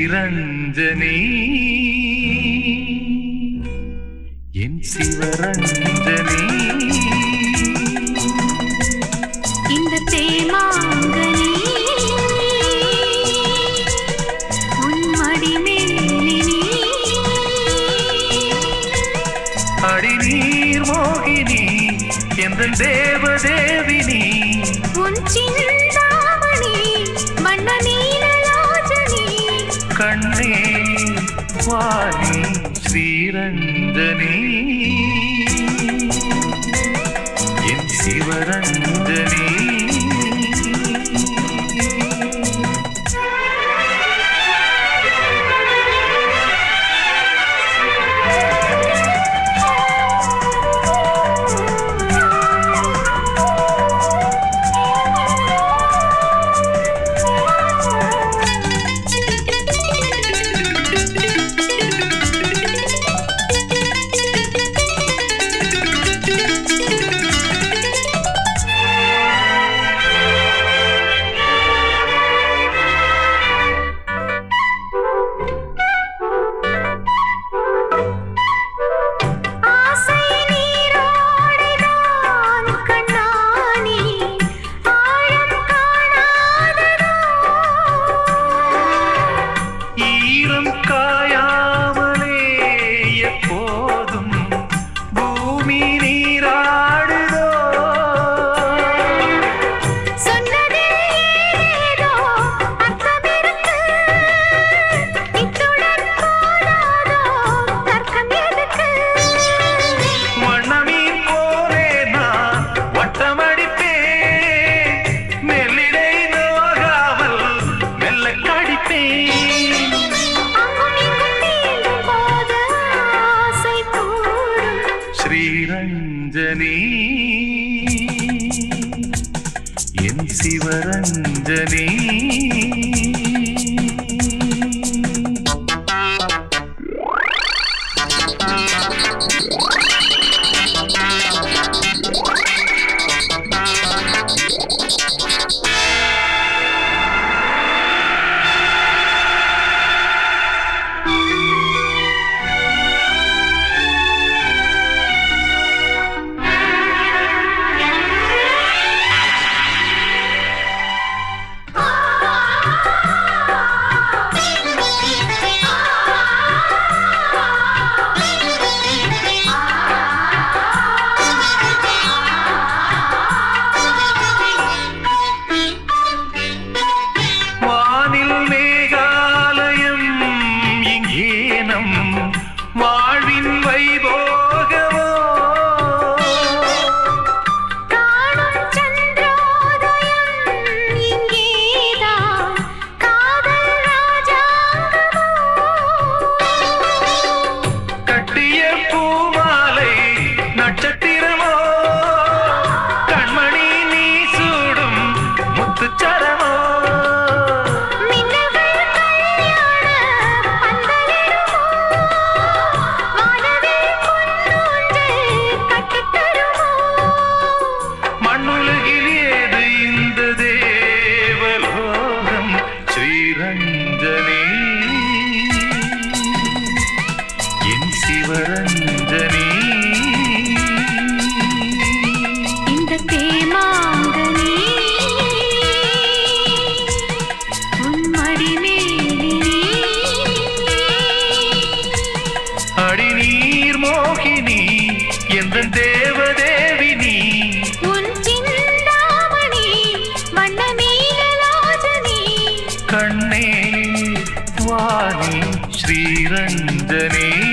ஸ்ரீரஞ்சனி என் சிவரஞ்சனி இந்த தேமாங்கனி உன் மடிமேலினி அடிநீர் மோகினி எந்த தேவதேவினி உன் சிந்தாமணி வண்ண நீலலோச்சனி கண்ணே வாணி ஸ்ரீரஞ்சனி என் சிவரஞ்சனி ஆசை நீரோடைதான் கண்ணானி ஆழம் காணாததோ ஈரம் காயாமலே எப்போதும் பூமி நீராடுதோ சொன்னதில் ஏதேதோ அர்த்தமிருக்கு. இத்துடன் போதாதோ தர்க்கம் எதுக்கு? வண்ணமீன் போலே நான் வட்டமடிப்பேன் மெல்லிடை நோகாமல் மெல்ல கடிப்பேன் அங்கும் இங்கும் தீண்டும் போது ஆசை கூடும். ஸ்ரீரஞ்சனி என் சிவரஞ்சனி வானில் மேகாலயம் இங்கே நம் வாழ்வின் வைபோகமோ காணும் சந்திரோதயம் இங்கேதான் காதல் ராஜாங்கமோ கட்டிய பூமாலை நட்சத்திரமோ கண்மணி நீ சூடும் முத்துச்சரமோ மின்னல்கள் கல்யாண பந்தலிடுமோ வானவில் பொன்னூஞ்சல் கட்டித் தருமோ மண்ணுலகில் ஏது இந்த தேவலோகம் ஸ்ரீரஞ்சனி என் சிவரஞ்சனி இந்த தேமாங்கனி உன் மடிமேலினி அடிநீர் மோகினி எந்த தேவதேவினி உன் சிந்தாமணி வண்ண நீலலோச்சனி கண்ணே வாணி ஸ்ரீரஞ்சனி